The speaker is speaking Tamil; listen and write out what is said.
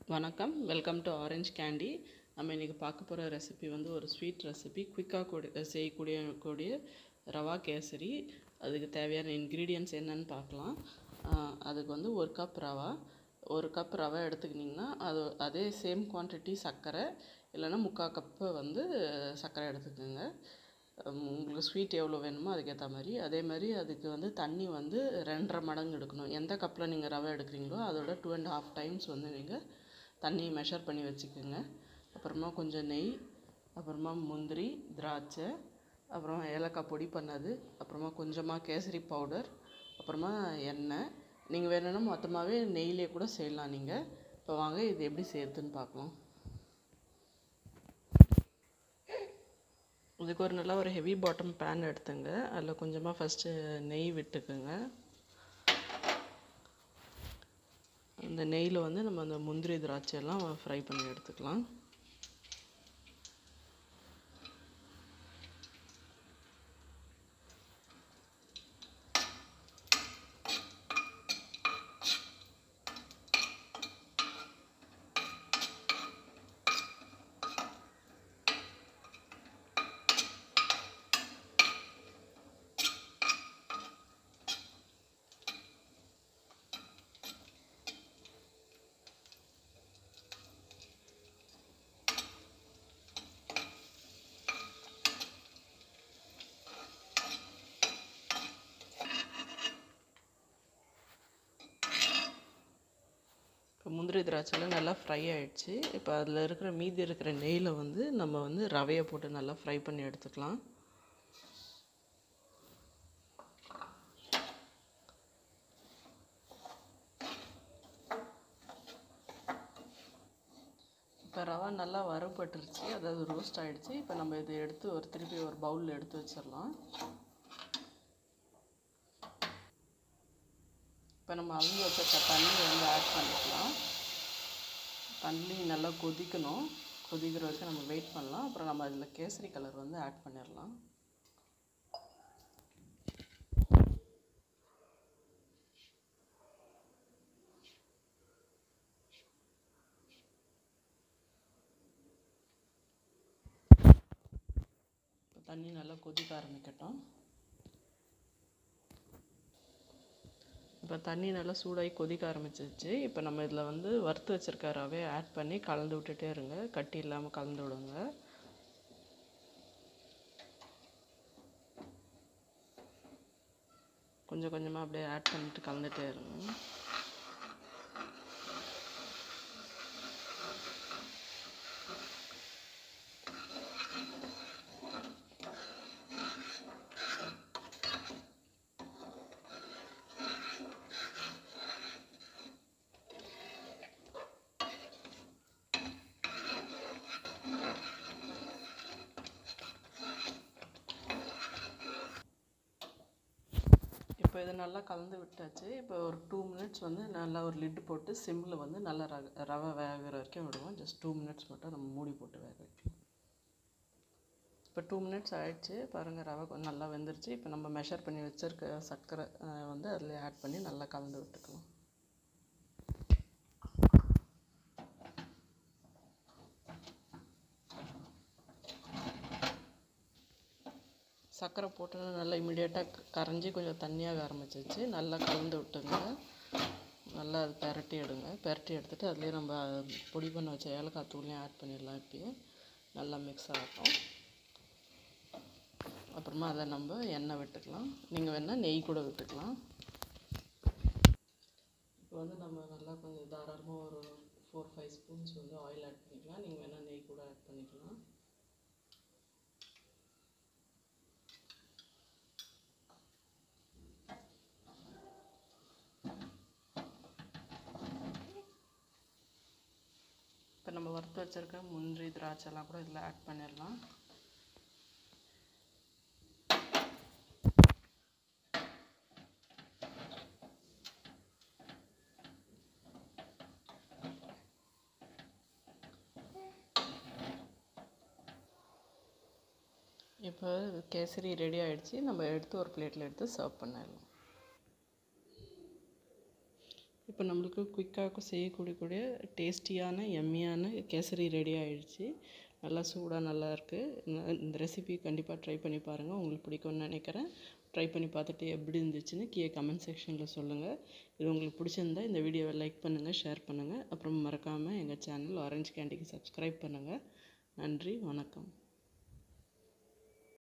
வணக்கம் வெல்கம் டு ஆரஞ்ச் கேண்டி நம்ம இன்றைக்கி பார்க்க போகிற ரெசிபி வந்து ஒரு ஸ்வீட் ரெசிபி குயிக்காக கூட செய்யக்கூடிய கூடிய ரவா கேசரி அதுக்கு தேவையான இன்க்ரீடியன்ட்ஸ் என்னன்னு பார்க்கலாம் ஆஹ் அதுக்கு வந்து ஒரு கப் ரவா ஒரு கப் ரவை எடுத்துக்கிட்டிங்கன்னா அது அதே சேம் குவான்டிட்டி சர்க்கரை இல்லைன்னா முக்கால் கப்பு வந்து சர்க்கரை எடுத்துக்கோங்க உம் உங்களுக்கு ஸ்வீட் எவ்வளோ வேணுமோ அதுக்கேற்ற மாதிரி அதே மாதிரி அதுக்கு வந்து தண்ணி வந்து ரெண்டரை மடங்கு எடுக்கணும் எந்த கப்பில் நீங்கள் ரவை எடுக்கிறீங்களோ அதோட டூ அண்ட் ஹாஃப் டைம்ஸ் வந்து நீங்கள் தண்ணி மெஷர் பண்ணி வச்சுக்கோங்க அப்புறமா கொஞ்சம் நெய் அப்புறமா முந்திரி திராட்சை அப்புறம் ஏலக்காய் பொடி பண்ணது அப்புறமா கொஞ்சமாக கேசரி பவுடர் அப்புறமா எண்ணெய் நீங்கள் வேணும்னா மொத்தமாகவே நெய்லேயே கூட செய்யலாம் நீங்கள் இப்போ வாங்க இது எப்படி செய்யறதுன்னு பார்க்கலாம் இதுக்கு ஒரு நல்லா ஒரு ஹெவி பாட்டம் பேன் எடுத்துங்க அதில் கொஞ்சமாக ஃபஸ்ட்டு நெய் விட்டுக்குங்க அந்த நெய்யில் வந்து நம்ம அந்த முந்திரி திராட்சை எல்லாம் ஃப்ரை பண்ணி எடுத்துக்கலாம் இப்போ முந்திரி திராட்சைலாம் நல்லா ஃப்ரை ஆயிடுச்சு இப்போ அதில் இருக்கிற மீதி இருக்கிற நெய்யில் வந்து நம்ம வந்து ரவையை போட்டு நல்லா ஃப்ரை பண்ணி எடுத்துக்கலாம் இப்போ ரவை நல்லா வறுபட்டுருச்சு அதாவது ரோஸ்ட் ஆகிடுச்சு இப்போ நம்ம இதை எடுத்து ஒரு திருப்பி ஒரு பவுலில் எடுத்து வச்சிடலாம் இப்போ நம்ம அவிஞ்சு வச்சிருக்க தண்ணி வந்து ஆட் பண்ணிக்கலாம் தண்ணி நல்லா கொதிக்கணும் கொதிக்கிற வரைக்கும் நம்ம வெயிட் பண்ணலாம் அப்புறம் நம்ம அதில் கேசரி கலர் வந்து ஆட் பண்ணிடலாம் இப்போ தண்ணி நல்லா கொதிக்க ஆரம்பிக்கட்டும் இப்போ தண்ணி நல்லா சூடாகி கொதிக்க ஆரம்பிச்சிருச்சு இப்போ நம்ம இதில் வந்து வறுத்து வச்சுருக்க ரவையை ஆட் பண்ணி கலந்து விட்டுட்டே இருங்க கட்டி இல்லாமல் கலந்து விடுங்க கொஞ்சம் கொஞ்சமாக அப்படியே ஆட் பண்ணிட்டு கலந்துட்டே இருங்க இப்போ இது நல்லா கலந்து விட்டாச்சு இப்போ ஒரு டூ மினிட்ஸ் வந்து நல்லா ஒரு லிட்டு போட்டு சிம்மில் வந்து நல்லா ரவ ரவை வேகிற வரைக்கும் விடுவோம் ஜஸ்ட் டூ மினிட்ஸ் மட்டும் நம்ம மூடி போட்டு வேக வைக்கலாம் இப்போ டூ மினிட்ஸ் ஆயிடுச்சு பாருங்கள் ரவை கொஞ்சம் நல்லா வெந்துருச்சு இப்போ நம்ம மெஷர் பண்ணி வச்சுருக்க சர்க்கரை அஹ், வந்து அதில் ஆட் பண்ணி நல்லா கலந்து விட்டுக்கலாம் சர்க்கரை போட்டு நல்லா இமிடியேட்டாக கரைஞ்சி கொஞ்சம் தண்ணியாக ஆரம்பிச்சிச்சு நல்லா கலந்து விட்டுங்க நல்லா அது பெரட்டி எடுங்க பெரட்டி எடுத்துட்டு அதுலேயே நம்ம பொடி பண்ண வச்ச ஏலக்காய் தூளையும் ஆட் பண்ணிடலாம் இப்பயே நல்லா மிக்ஸ் ஆகட்டும் அப்புறமா அதை நம்ம எண்ணெய் விட்டுக்கலாம் நீங்கள் வேணால் நெய் கூட விட்டுக்கலாம் இப்போ வந்து நம்ம நல்லா கொஞ்சம் தாராளமாக ஒரு ஃபோர் ஃபைவ் ஸ்பூன்ஸ் வந்து ஆயில் ஆட் பண்ணிக்கலாம் நீங்கள் வேணால் நெய் கூட ஆட் பண்ணிக்கலாம் இப்போ நம்ம வறுத்து வச்சிருக்க முந்திரி திராட்சைலாம் கூட இதில் ஆட் பண்ணிடலாம் இப்போ கேசரி ரெடி ஆயிடுச்சு நம்ம எடுத்து ஒரு பிளேட்டில் எடுத்து சர்வ் பண்ணிடலாம் இப்போ நம்மளுக்கு குயிக்காக செய்யக்கூடிய கூடிய டேஸ்டியான எம்மியான கேசரி ரெடி ஆயிடுச்சு நல்லா சூடாக நல்லா இருக்குது இந்த ரெசிபி கண்டிப்பாக ட்ரை பண்ணி பாருங்கள் உங்களுக்கு பிடிக்கும்னு நினைக்கிறேன் ட்ரை பண்ணி பார்த்துட்டு எப்படி இருந்துச்சுன்னு கீழே கமெண்ட் செக்ஷனில் சொல்லுங்கள் இது உங்களுக்கு பிடிச்சிருந்தா இந்த வீடியோவை லைக் பண்ணுங்கள் ஷேர் பண்ணுங்கள் அப்புறம் மறக்காமல் எங்கள் சேனல் ஆரஞ்சு கேண்டிக்கு சப்ஸ்கிரைப் பண்ணுங்கள் நன்றி வணக்கம்